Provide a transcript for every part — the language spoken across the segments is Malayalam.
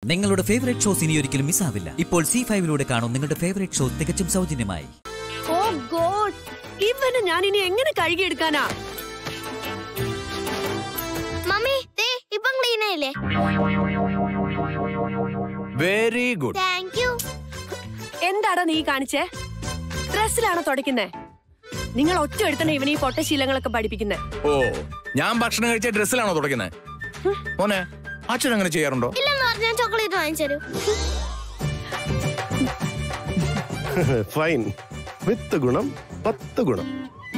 നിങ്ങളുടെ ഫേവറേറ്റ് ഷോസ് ഇനി ഒരിക്കലും മിസ്സാവില്ല ഇപ്പോൾ സി ഫൈവിലൂടെ കാണും നിങ്ങളുടെ ഫേവറേറ്റ് ഷോ തികച്ചും സൗജന്യമായി ഓ ഗോഡ് ഇവന് ഞാൻ ഇനി എങ്ങനെ കഴുകിയെടുക്കാനാ മമ്മി ദേ ഇപ്പം ക്ലീൻ ആയില്ലേ വെരി ഗുഡ് താങ്ക് യു എന്താടാ നീ കാണിച്ചേ ഡ്രസ്സിലാണോ തുടയ്ക്കുന്നേ നിങ്ങൾ ഒറ്റ എടുത്തന്നെ ഇവന് ഈ പൊട്ട ശീലങ്ങളൊക്കെ പഠിപ്പിക്കുന്നേ ഓ ഞാൻ ഭക്ഷണം കഴിച്ച ഡ്രസ്സിലാണോ തുടക്കുന്നത് മോനെ അച്ഛൻ അങ്ങനെ ചെയ്യാറുണ്ടോ ഇല്ലെന്ന് പറഞ്ഞാൽ ചോക്ലേറ്റ് വാങ്ങിച്ചു തരൂ ഫൈൻ വിത്ത് ഗുണം പത്ത് ഗുണം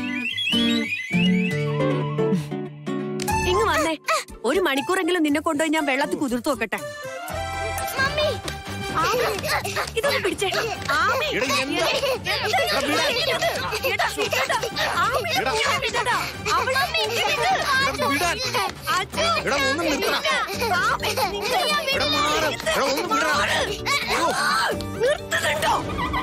ഇങ്ങ് വന്നേ ഒരു മണിക്കൂറെങ്കിലും നിന്നെ കൊണ്ടുപോയി ഞാൻ വെള്ളത്തിൽ കുതിർത്തു നോക്കട്ടെ മമ്മി ഇതൊന്ന് പിടിച്ചേ ആമി. എടാ, എന്താ? എടാ, എടാ, എടാ, ആമി, എടാ, അവളെ നിന്നിട്ട്. വിടാൻ. അച്ഛോ, എടാ, ഒന്ന് നിർത്തണം. ആമി, നിന്നെ ഞാൻ എടാ, മാറ്. എടാ, ഒന്ന് വിടടാ. നിർത്തുന്നുണ്ടോ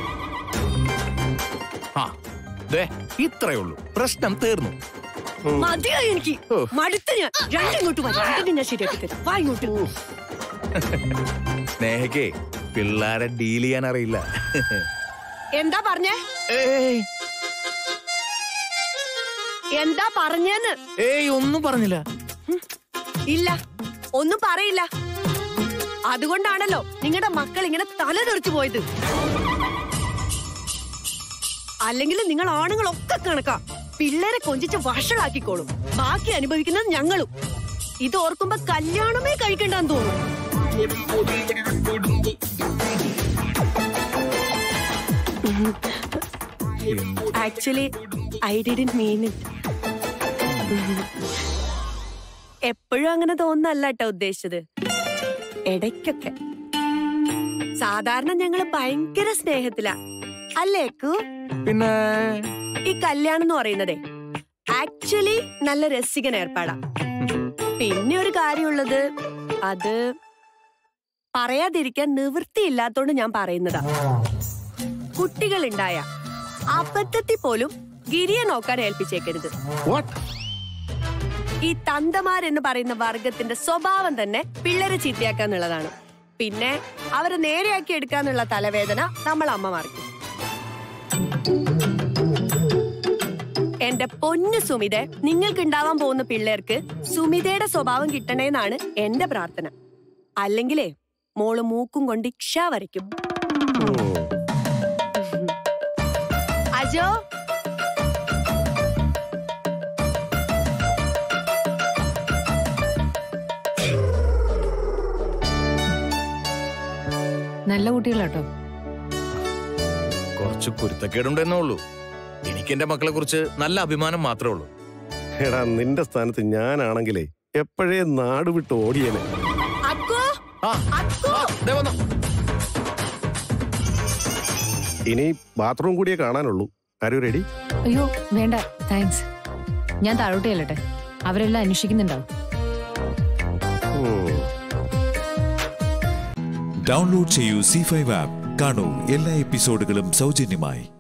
ആ ദേ ഇത്രയേ ഉള്ളൂ പ്രശ്നം തീർന്നു മതിയായി എനിക്ക് ഓ. മടുത്ത് ഞാൻ രണ്ടിങ്ങോട്ട് വാ രണ്ടിനും ഞാൻ ശരിയാക്കി തരാം വാ ഇങ്ങോട്ട് സ്നേഹയ്ക്കേ പിള്ളേരെ ഡീൽ ചെയ്യാൻ അറിയില്ല എന്താ പറഞ്ഞേ ഏയ് എന്താ പറഞ്ഞേന്ന് ഏയ് ഒന്നും പറഞ്ഞില്ല ഇല്ല ഒന്നും പറയില്ല അതുകൊണ്ടാണല്ലോ നിങ്ങളുടെ മക്കൾ ഇങ്ങനെ തല തെറിച്ചു പോയത് അല്ലെങ്കിൽ നിങ്ങൾ ആണുങ്ങളൊക്കെ കണക്കാ പിള്ളേരെ കൊഞ്ചിച്ച് വഷളാക്കിക്കോളും ബാക്കി അനുഭവിക്കുന്നത് ഞങ്ങളും ഇത് ഓർക്കുമ്പോ കല്യാണമേ കഴിക്കണ്ടെന്ന് തോന്നും actually I didn't mean it എപ്പോഴും അങ്ങനെ തോന്നുന്നല്ല കേട്ടോ ഉദ്ദേശിച്ചത് ഇടയ്ക്കൊക്കെ സാധാരണ ഞങ്ങള് ഭയങ്കര സ്നേഹത്തിലാ അല്ലേക്കു പിന്നെ ഈ കല്യാണം എന്ന് പറയുന്നതേ ആക്ച്വലി നല്ല രസികൻ ഏർപ്പാടാ പിന്നെ ഒരു കാര്യമുള്ളത് അത് പറയാതിരിക്കാൻ നിവൃത്തിയില്ലാത്തോണ്ട് ഞാൻ പറയുന്നതാ കുട്ടികൾ ഉണ്ടായ അബദ്ധത്തിൽ പോലും ഗിരിയെ നോക്കാൻ ഏൽപ്പിച്ചേക്കരുത് വാട്ട് ഈ തന്തമാരെന്ന് പറയുന്ന വർഗത്തിന്റെ സ്വഭാവം തന്നെ പിള്ളേരെ ചീത്തയാക്കാന്നുള്ളതാണ് പിന്നെ അവരെ നേരെയാക്കി എടുക്കാന്നുള്ള തലവേദന നമ്മൾ അമ്മമാർക്ക് എന്റെ പൊന്നു സുമിതെ നിങ്ങൾക്ക് ഉണ്ടാവാൻ പോകുന്ന പിള്ളേർക്ക് സുമിതയുടെ സ്വഭാവം കിട്ടണേന്നാണ് എന്റെ പ്രാർത്ഥന അല്ലെങ്കിലേ മോള് മൂക്കും കൊണ്ട് ഇക്ഷ വരയ്ക്കും അജോ നല്ല കുട്ടികളാട്ടോ കുറച്ച് കുരുത്തക്കേടുണ്ടെന്നേ ഉള്ളൂ എനിക്ക് എന്റെ മക്കളെ കുറിച്ച് നല്ല അഭിമാനം മാത്രമേ ഉള്ളൂ എടാ നിന്റെ സ്ഥാനത്ത് ഞാനാണെങ്കിലേ എപ്പോഴേ നാട് വിട്ട് ഓടിയേനെ അക്കോ ആ അക്കോ ആ, ദേ വന്നു ഇനി ബാത്റൂം കൂടിയേ കാണാനുള്ളൂ ആരും റെഡി അയ്യോ വേണ്ട താങ്ക്സ് ഞാൻ താഴോട്ട് ചെല്ലട്ടെ അവരെല്ലാം അന്വേഷിക്കുന്നുണ്ടാവും ഡൗൺലോഡ് ചെയ്യൂ സി ഫൈവ് ആപ്പ് കാണൂ എല്ലാ എപ്പിസോഡുകളും സൗജന്യമായി